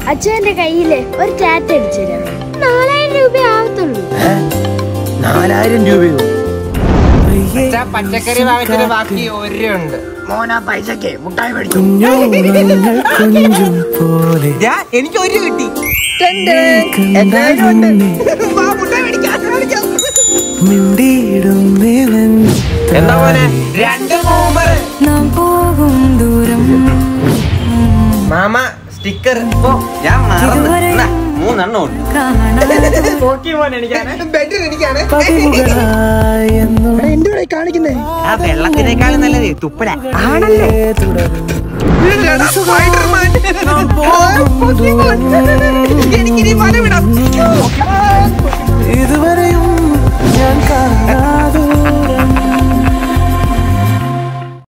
അച്ഛന്റെ കയ്യില് ഒരു ടാറ്റ അടിച്ചു തരാം നാലായിരം രൂപ ആവത്തുള്ളൂ നാലായിരം രൂപയോ അച്ഛാ, പച്ചക്കറി വാങ്ങിച്ചിട്ട് ബാക്കി ഒരു ഉണ്ട് മോനാ പൈസക്ക് മുട്ടായി മേടിച്ചു കുഞ്ഞോളങ്ങൾ കുഞ്ചും പോലെ എനിക്ക് ഒരു കിട്ടി കണ്ടാൽ നിന്നെ മിണ്ടിയിടുന്നേവൻ എന്താ പോലെ രണ്ട് മൂമർ നാം പോകും ദൂരം മാമ സ്റ്റിക്കർ ഞാൻ മറന്നു ഇതുവരെ ദാ, മൂന്നെണ്ണം ഉണ്ട് കാണാതെ ബെഡിൽ എനിക്കാണ് പതിവുകളായി എന്നും എന്തുവാ കാണിക്കുന്നേ ആ വെള്ളത്തിനേക്കാളും നല്ലത് തുപ്പല തുടരും എനിക്കിനി വരവിടാം ഇതുവരെ